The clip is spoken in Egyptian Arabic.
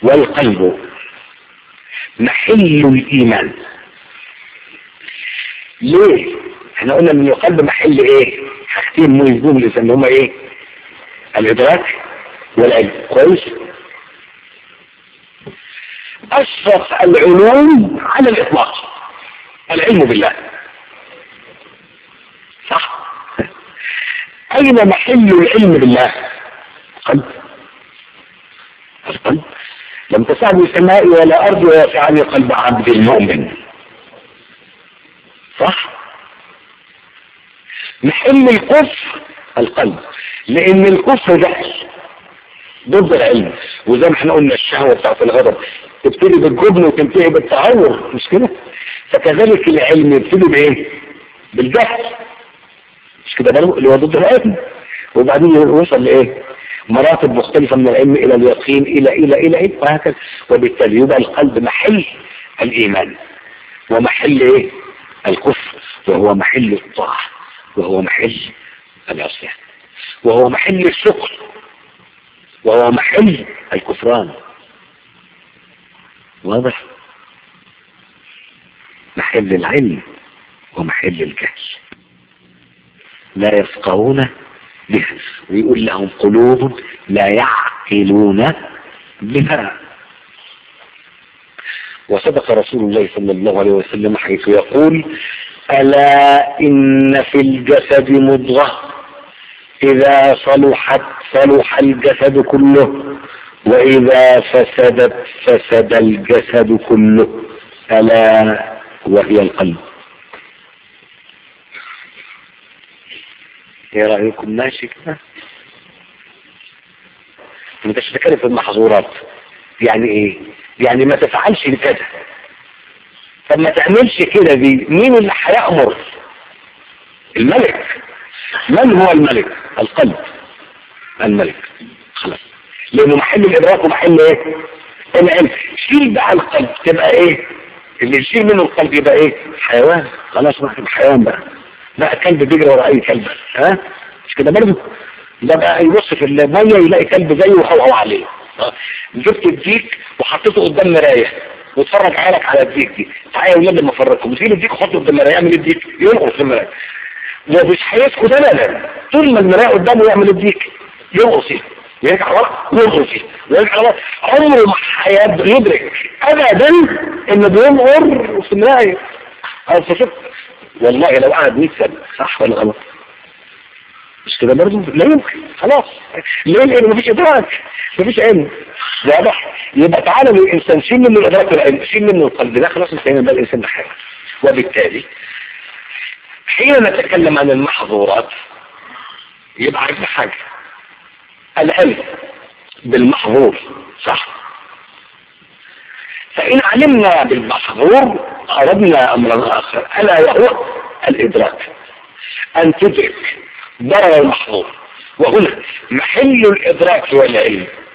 والقلب محل الإيمان ليه؟ احنا قلنا من القلب محل ايه؟ حاجتين مهمين الإنسان هما ايه؟ الإدراك والعلم كويس؟ أشرف العلوم على الإطلاق العلم بالله صح أين محل العلم بالله القلب القلب لم تسعني سمائي ولا أرض ويسعني قلب عبد المؤمن صح محل الكفر القلب لأن الكفر جهل ضد العلم وزي ما احنا قلنا الشهوة بتاعت الغضب تبتدي بالجبن وتنتهي بالتعور مش كده فكذلك العلم يبتدي بايه بالجهل مش كده برضه اللي هو ضد العلم وبعدين يوصل لايه مراتب مختلفة من العلم الى اليقين الى الى الى ايه وهكذا وبالتالي يبقى القلب محل الايمان ومحل ايه الكفر وهو محل الطاعة وهو محل العصيان وهو محل الشكر وهو محل الكفران واضح محل العلم ومحل الجهل لا يفقهون بها ويقول لهم قلوب لا يعقلون بها وصدق رسول الله صلى الله عليه وسلم حيث يقول ألا إن في الجسد مضغة إذا صلحت صلح الجسد كله وإذا فسدت فسد الجسد كله ألا وهي القلب ايه رأيكم ماشي كده انت تتكلم في المحظورات يعني ايه يعني ما تفعلش كده طب ما تعملش كده دي مين اللي هيأمر الملك من هو الملك القلب الملك خلاص لانه محل الادراك ومحل ايه العلم شيل بقى القلب تبقى ايه اللي يشيل منه القلب يبقى ايه حيوان خلاص ما حيوان بقى بقى كلب بيجري ورا اي كلب ها مش كده برضه ده بقى يبص في الميه يلاقي كلب زيه وهو عليه جبت الديك وحطيته قدام مرايه واتفرج عيالك على الديك دي تعالى يا ولاد لما افرجكم تجيب الديك وحطه قدام المرايه يعمل الديك ينقص في المرايه ومش هيسكت ابدا طول ما المرايه قدامه يعمل الديك ينقص يرجع ورا ينقص ويرجع ورا عمره ما هيدرك ابدا انه بينقر في المرايه او في شفت والله لو قعد 100 سنه صح ولا غلط مش كده برضه لا يمكن خلاص ليه لان مفيش ادراك مفيش علم واضح يبقى تعالى الانسان شيل منه الادراك والعلم شيل منه القلب ده خلاص انتهينا بقى الانسان بحاجه وبالتالي حين نتكلم عن المحظورات يبقى عندنا حاجه العلم بالمحظور صح فإن علمنا بالمحظور أردنا أمرا آخر ألا وهو الإدراك أن تدرك ضرر المحظور وهنا محل الإدراك والعلم